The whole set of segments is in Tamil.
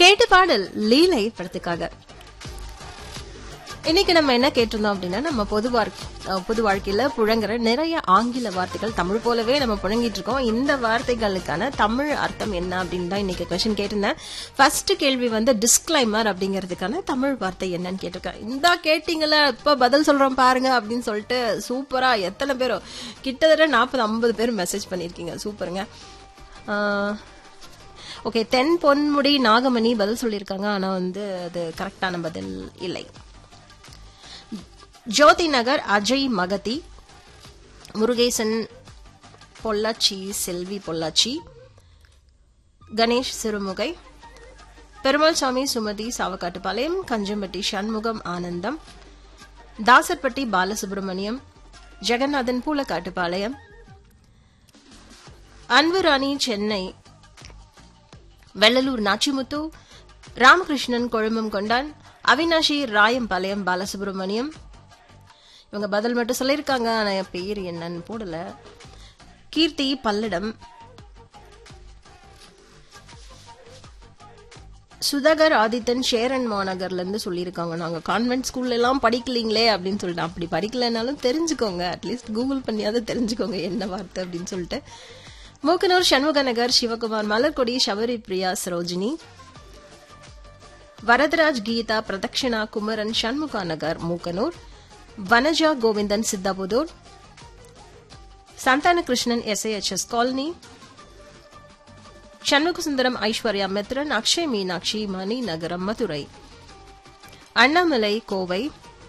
கேட்டு பாடல் லீலை படத்துக்காக இன்னைக்கு நம்ம என்ன கேட்டிருந்தோம் அப்படின்னா நம்ம பொது வாழ்க்கை அஹ் பொது வாழ்க்கையில புழங்குற நிறைய ஆங்கில வார்த்தைகள் தமிழ் போலவே நம்ம புழங்கிட்டு இருக்கோம் இந்த வார்த்தைகளுக்கான தமிழ் அர்த்தம் என்ன அப்படின்னு தான் இன்னைக்கு கொஸ்டின் கேட்டிருந்தேன் ஃபர்ஸ்ட் கேள்வி வந்து டிஸ்கிளைமர் அப்படிங்கிறதுக்கான தமிழ் வார்த்தை என்னன்னு கேட்டிருக்கேன் இந்த கேட்டீங்களா இப்ப பதில் சொல்றோம் பாருங்க அப்படின்னு சொல்லிட்டு சூப்பரா எத்தனை பேரோ கிட்டத்தட்ட நாற்பது ஐம்பது பேர் மெசேஜ் பண்ணிருக்கீங்க சூப்பருங்க ஓகே தென் பொன்முடி நாகமணி பதில் சொல்லியிருக்காங்க ஆனா வந்து அது கரெக்டான பதில் இல்லை ஜோதி நகர் அஜய் மகதி முருகேசன் பொள்ளாச்சி செல்வி பொள்ளாச்சி கணேஷ் சிறுமுகை பெருமாள் சாமி சுமதி சாவக்காட்டுப்பாளையம் கஞ்சம்பட்டி சண்முகம் ஆனந்தம் தாசர்பட்டி பாலசுப்ரமணியம் ஜெகநாதன் பூலக்காட்டுப்பாளையம் அன்புராணி சென்னை வெள்ளலூர் நாச்சிமுத்து ராமகிருஷ்ணன் கொழும்பம் கொண்டான் அவினாஷி ராயம்பாளையம் பாலசுப்ரமணியம் இவங்க பதில் மட்டும் சொல்லியிருக்காங்க ஆனா என் பேர் என்னன்னு போடல கீர்த்தி பல்லடம் சுதாகர் ஆதித்தன் ஷேரன் மாநகர்ல இருந்து சொல்லியிருக்காங்க நாங்க கான்வென்ட் ஸ்கூல்ல எல்லாம் படிக்கலீங்களே அப்படின்னு சொல்லிட்டு அப்படி படிக்கலனாலும் தெரிஞ்சுக்கோங்க அட்லீஸ்ட் கூகுள் பண்ணியாவது தெரிஞ்சுக்கோங்க என்ன வார்த்தை அப்படின்னு சொல்லிட்டு மூக்கனூர் சண்முக நகர் சிவகுமார் மலர்கொடி ஷவரி பிரியா சரோஜினி வரதராஜ் கீதா பிரதக்ஷனா குமரன் சண்முகா நகர் மூக்கனூர் வனஜா கோவிந்தன் சித்தாபுதூர் சந்தான கிருஷ்ணன் எஸ்ஐஎச்எஸ் காலனி சண்முகசுந்தரம் ஐஸ்வர்யா மித்ரன் அக்ஷய் மீனாட்சி மணி நகரம் மதுரை அண்ணாமலை கோவை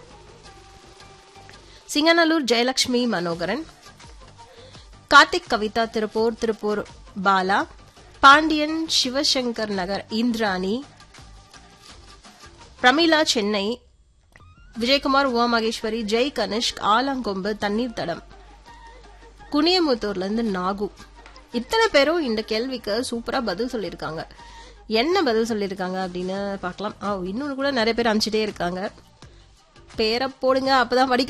சிங்கநல்லூர் ஜெயலட்சுமி மனோகரன் கார்த்திக் கவிதா திருப்பூர் திருப்பூர் பாலா பாண்டியன் சிவசங்கர் நகர் இந்திராணி பிரமிளா சென்னை விஜயகுமார் உமா மகேஸ்வரி ஜெய் கனிஷ்க் ஆலங்கொம்பு தண்ணீர் தடம் குனியமுத்தூர்ல இருந்து நாகு இத்தனை பேரும் இந்த கேள்விக்கு சூப்பரா பதில் சொல்லியிருக்காங்க என்ன பதில் சொல்லியிருக்காங்க அப்படின்னு பார்க்கலாம் ஆ இன்னொன்று கூட நிறைய பேர் அனுப்பிச்சிட்டே இருக்காங்க பேரை போடுங்க அப்பதான் படிக்க